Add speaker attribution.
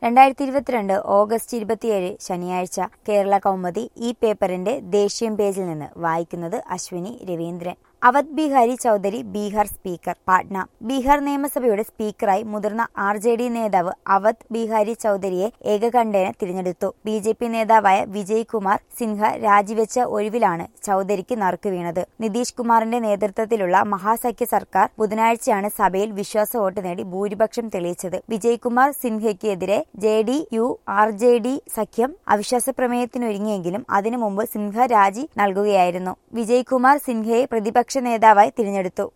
Speaker 1: രണ്ടായിരത്തി ഇരുപത്തിരണ്ട് ഓഗസ്റ്റ് ഇരുപത്തിയേഴ് ശനിയാഴ്ച കേരള കൗമുദി ഈ പേപ്പറിന്റെ ദേശീയം പേജിൽ നിന്ന് വായിക്കുന്നത് അശ്വിനി രവീന്ദ്രൻ അവധ് ബിഹാരി ചൌധരി ബീഹാർ സ്പീക്കർ പാട്ന ബീഹാർ നിയമസഭയുടെ സ്പീക്കറായി മുതിർന്ന ആർ ജെ ഡി നേതാവ് അവധ് ബിഹാരി ചൌധരിയെ ഏകകണ്ഠേന തിരഞ്ഞെടുത്തു ബി ജെ പി നേതാവായ വിജയ് കുമാർ സിൻഹ രാജിവെച്ച ഒഴിവിലാണ് ചൌധരിക്ക് നറുക്ക് വീണത് നിതീഷ് കുമാറിന്റെ നേതൃത്വത്തിലുള്ള മഹാസഖ്യ സർക്കാർ ബുധനാഴ്ചയാണ് സഭയിൽ വിശ്വാസ വോട്ട് നേടി ഭൂരിപക്ഷം തെളിയിച്ചത് വിജയ് കുമാർ സിൻഹയ്ക്ക് എതിരെ J D U R J D സഖ്യം അവിശ്വാസ പ്രമേയത്തിനൊരുങ്ങിയെങ്കിലും അതിനു മുമ്പ് സിൻഹ രാജി നൽകുകയായിരുന്നു വിജയ് കുമാർ സിൻഹയെ പ്രതിപക്ഷ നേതാവായി തിരഞ്ഞെടുത്തു